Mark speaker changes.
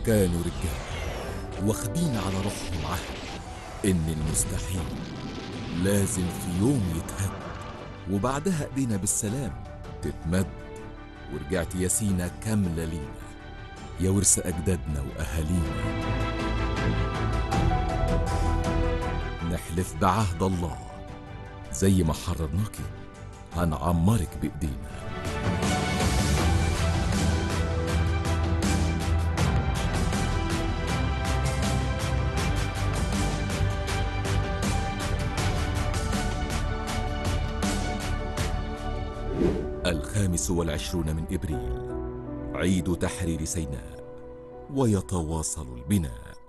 Speaker 1: كانوا رجال واخدين على روحهم عهد إن المستحيل لازم في يوم يتهد وبعدها ايدينا بالسلام تتمد ورجعت يا سينا كاملة لينا يا ورث أجدادنا وأهالينا نحلف بعهد الله زي ما حررناكي هنعمرك بإيدينا الخامس والعشرون من إبريل عيد تحرير سيناء ويتواصل البناء